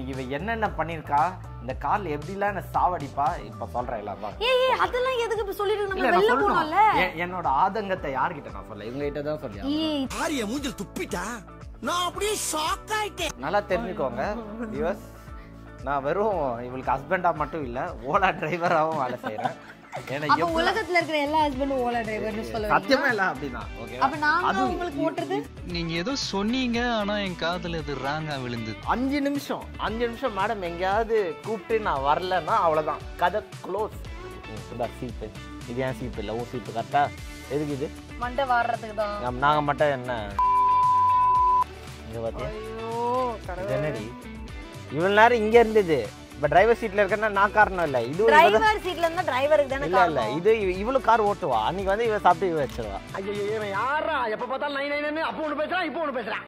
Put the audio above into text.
இன்னைக்கு இவ என்னென்ன பண்ணிருக்கா இந்த கார்ல எப்படிலாம் என்ன சாவடிப்பா இப்ப சொல்றேன் எல்லாமா ஏய் ஏய் அதெல்லாம் எதுக்கு இப்ப சொல்லிட்டு இல்ல நம்ம நான் வெளில சொல்லணும் போனோம்ல எ- என்னோட ஆதங்கத்தை யார்கிட்ட நான் சொல்ல இவங்க கிட்ட தான் சொல்லியா ஏய் ஆரிய மூஞ்சில் துப்பிட்டா நான் அப்படியே ஷாக் ஆயிட்டேன் நல்லா தெரிஞ்சுக்கோங்க வியூவர்ஸ் நான் வெறும் இவளுக்கு ஹஸ்பண்டா மட்டும் இல்ல ஓலா டிரைவராகவும் வேலை செய்யறேன் ஏன்னா அப்ப எவ்வளவு- உலகத்துல இருக்கிற எல்லா ஹஸ்பண்டும் ஓலா டிரைவர்னு சொல்ல சத்தியமே இல்ல அப்படிதான் ஓகே அப்ப நாங்க உங்களுக்கு ஓட்டுறது நீங்க ஏதோ சொன்னீங்க ஆனா என் காதுல இது ராங்கா விழுந்தது அஞ்சு நிமிஷம் அஞ்சு நிமிஷம் மேடம் எங்கேயாவது கூப்பிட்டு நான் வரலன்னா அவ்வளவுதான் கதை க்ளோஸ் இந்த சீப்பு இது ஏன் சீப்பு இல்லை உன் சீப்பு கரெக்டா எதுக்கு இது மண்டை வாடுறதுக்கு தான் நம்- நாங்க மட்டும் என்ன இங்க பாத்தியா ஐயோ இது என்னடி இவ்வளவு நேரம் இங்க இருந்தது இப்ப டிரைவர் சீட்ல இருக்கேன்னா நான் காரணம் இல்ல இது இவ தான்- டிரைவர் சீட்ல இருந்தா டிரைவருக்கு தானே இல்ல இல்ல இது இவ- இவளும் கார் ஓட்டுவா அன்னைக்கு வந்து இவ சாப்பிட்டு இவ வச்சிருவா ஐயோ யாரா எப்ப பார்த்தாலும் நைன் நைன் அப்போ ஒண்ணு பேசுறான் இப்போ ஒண்ணு பேசுறான்